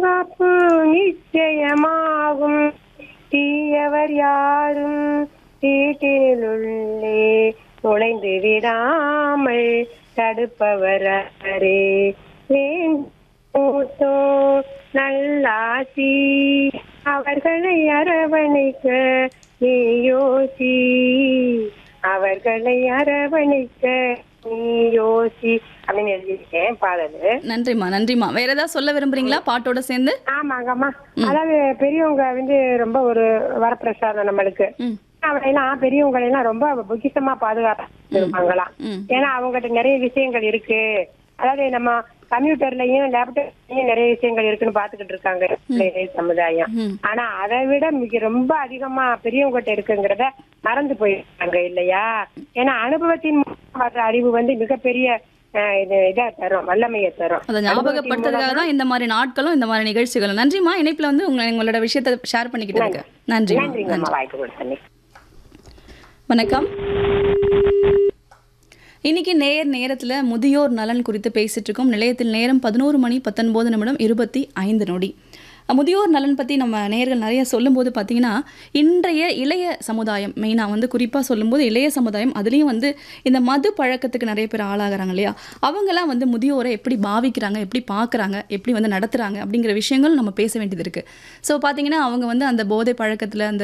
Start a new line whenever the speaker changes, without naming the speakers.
பாதுகாப்பு நிச்சயமாகும் தீயவர் யாரும் வீட்டினுள்ளே நுழைந்து விடாமல் தடுப்பவரே வேண்டோ நல்லாசி அவர்களை அரவணைக்க நீ யோசி அவர்களை அரவணைக்க நீ யோசி அப்படின்னு எழுதியிருக்கேன் பாடலு
நன்றிம்மா நன்றிம்மா வேற ஏதாவது சொல்ல விரும்புறீங்களா பாட்டோட சேர்ந்து
ஆமாங்கம்மா அதாவது பெரியவங்க வந்து ரொம்ப ஒரு வரப்பிரசாதம் நம்மளுக்கு
ம்
அவளையெல்லாம் பெரியவங்களை எல்லாம் ரொம்ப பொக்கிஷமா பாதுகாப்பாங்களாம்
ம்
ஏன்னா அவங்ககிட்ட நிறைய விஷயங்கள் இருக்கு அதாவது நம்ம கம்ப்யூட்டர்லயும் லேப்டாப்லயும் நிறைய விஷயங்கள் இருக்குன்னு பாத்துக்கிட்டு இருக்காங்க இளைய சமுதாயம்
ம்
ஆனா அதை விட மிக ரொம்ப அதிகமா பெரியவங்ககிட்ட இருக்குங்கிறத மறந்து போயிருக்காங்க இல்லையா ஏன்னா அனுபவத்தின் மூலம் வர்ற அறிவு வந்து மிகப்பெரிய அஹ், இது இதா தரும் வல்லமையை தரும்
அதை ஞாபகப்படுத்துறதுக்காக தான் இந்த மாதிரி நாட்களும் இந்த மாதிரி நிகழ்ச்சிகளும் நன்றிம்மா இணைப்புல வந்து உங்களை உங்களோட விஷயத்தை ஷேர் பண்ணிக்கிட்டு இருக்கு நன்றிம்மா நன்றி
நன்றிங்கம்மா வாய்ப்பு கொடுத்தனே
வணக்கம் இன்னைக்கு நேர் நேரத்துல முதியோர் நலன் குறித்து பேசிட்டு இருக்கோம் நிலையத்தில் நேரம் பதினோரு மணி பத்தொன்பது நிமிடம் இருபத்தி ஐந்து நொடி முதியோர் நலன் பற்றி நம்ம நேர்கள் நிறைய சொல்லும்போது பார்த்தீங்கன்னா இன்றைய இளைய சமுதாயம் மெயினாக வந்து குறிப்பாக சொல்லும்போது இளைய சமுதாயம் அதுலேயும் வந்து இந்த மது பழக்கத்துக்கு நிறைய பேர் ஆளாகிறாங்க இல்லையா அவங்கெல்லாம் வந்து முதியோரை எப்படி பாவிக்கிறாங்க எப்படி பார்க்குறாங்க எப்படி வந்து நடத்துகிறாங்க அப்படிங்கிற விஷயங்கள் நம்ம பேச வேண்டியது இருக்குது ஸோ பார்த்தீங்கன்னா அவங்க வந்து அந்த போதை பழக்கத்தில் அந்த